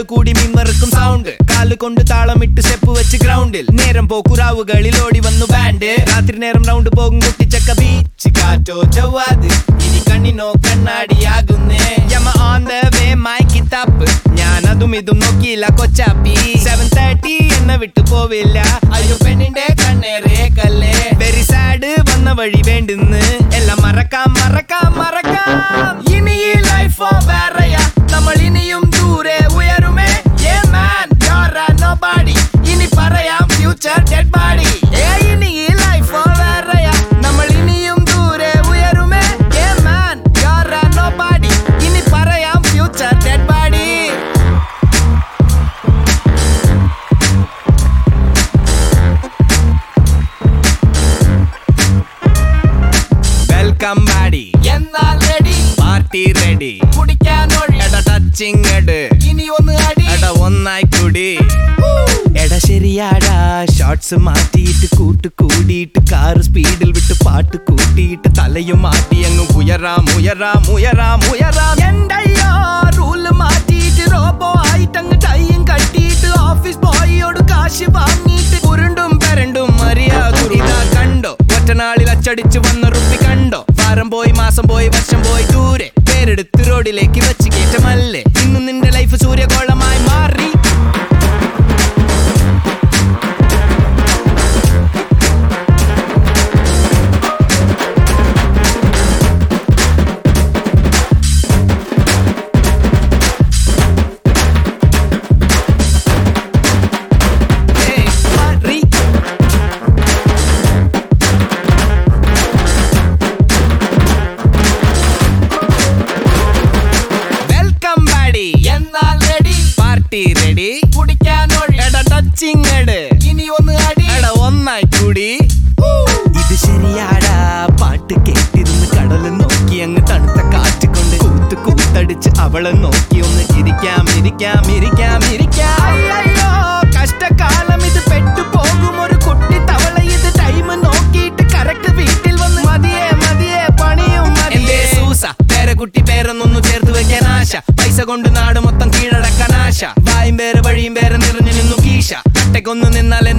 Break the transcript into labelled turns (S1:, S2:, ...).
S1: ആള് കൂടി മിമ്മറക്കും സൗണ്ട് കാല് കൊണ്ട് താളമിട്ട് സ്റ്റെപ്പ് വെച്ച് ഗ്രൗണ്ടിൽ നേരം പോക്കുറാവുകളിൽ ഓടി വന്നു ബാൻഡ് രാത്രി നേരം റൗണ്ട് പോകും കുട്ടിച്ചക്ക ബീച്ച് കാറ്റോ ചൊവ്വാത് ഇനി കണ്ണിനോ കണ്ണാടിയാകുന്നേ യമ ഓൺ ദ വേ മൈ കിതാപ്പ് ഞാൻ അതും ഇതും നോക്കിയില്ല കൊച്ചാപ്പി സെവൻ തേർട്ടി എന്നെ വിട്ടു പോവില്ല അയ്യോ പെണ്ണിന്റെ കണ്ണേറേ കല്ലേ വെരി സാഡ് വന്ന വഴി വേണ്ടുന്ന് എല്ലാം മറക്കാം മറക്കാം മറക്കാം ഇനി ഈ ലൈഫോ വേറെയാ നമ്മൾ ഇനിയും ദൂരെ ഉയരുമേ Yeah man, you're a nobody. ഇനി പറയാം ഫ്യൂച്ചർ ഡെഡ് ബാഡി ഇനി ഈ ലൈഫോ വേറെയാ നമ്മൾ ഇനിയും ദൂരെ ഉയരുമേ Yeah man, you're a nobody. ഇനി പറയാം future dead body welcome body എന്നാൽ റെഡി പാർട്ടി റെഡി കുടിക്കാൻ എട ടച്ചിങ് എട് ഇനി ഒന്ന് അടി എട ഒന്നായി കുടി എട ശരിയാടാ ഷോർട്സ് മാറ്റിയിട്ട് കൂട്ട് കൂടിയിട്ട് കാറ് സ്പീഡിൽ വിട്ട് പാട്ട് കൂട്ടിയിട്ട് തലയും മാറ്റി അങ്ങ് ഉയരാം ഉയരാം ഉയരാം ഉയരാം എന്തയ്യോ റൂല് മാറ്റിയിട്ട് റോബോ ആയിട്ട് അങ്ങ് ടൈയും കട്ടിയിട്ട് ഓഫീസ് ബോയിയോട് കാശ് വാങ്ങിയിട്ട് ഉരുണ്ടും പെരണ്ടും മറിയാ ഇതാ കണ്ടോ ഒറ്റനാളിൽ അച്ചടിച്ചു വന്ന റുപ്പി കണ്ടോ വാരം പോയി മാസം പോയി വർഷം പോയി ദൂരെ പേരെടുത്ത് റോഡിലേക്ക് വെച്ച് കയറ്റമല്ലേ ഇന്ന് നിന്റെ ലൈഫ് സൂര്യകോളമായി മാറി Hey, മാറി വെൽക്കം ബാഡി എന്നാൽ റെഡി പാർട്ടി റെഡി കുടിക്കാൻ എട ടച്ചിങ് എട് ഇനി ഒന്ന് അടി എട ഒന്നായി കൂടി ഇത് ശരിയാടാ പാട്ട് കേട്ടിരുന്ന് കടല് നോക്കി അങ്ങ് തണുത്ത കാറ്റ് കൊണ്ട് കൂത്ത് കൂത്തടിച്ച് അവളെ നോക്കി ഒന്ന് ഇരിക്കാം ഇരിക്കാം ഇരിക്കാം ഇരിക്കാം അയ്യോ കഷ്ടകാലം ഇത് പെട്ടു പോകും ഒരു കുട്ടി തവള ഇത് ടൈം നോക്കിയിട്ട് കറക്റ്റ് വീട്ടിൽ വന്ന് മതിയേ മതിയേ പണിയും മതിയേ സൂസ പേരക്കുട്ടി പേരൊന്നൊന്നു ചേർത്ത് വെക്കാൻ ആശ പൈസ കൊണ്ട് നാട് മൊത്തം കീഴടക്കാൻ ആശ വായും പേര് വഴിയും പേര് നിറഞ്ഞു നിന്നു കീശ കട്ടക്കൊന്നു നിന്നാലേ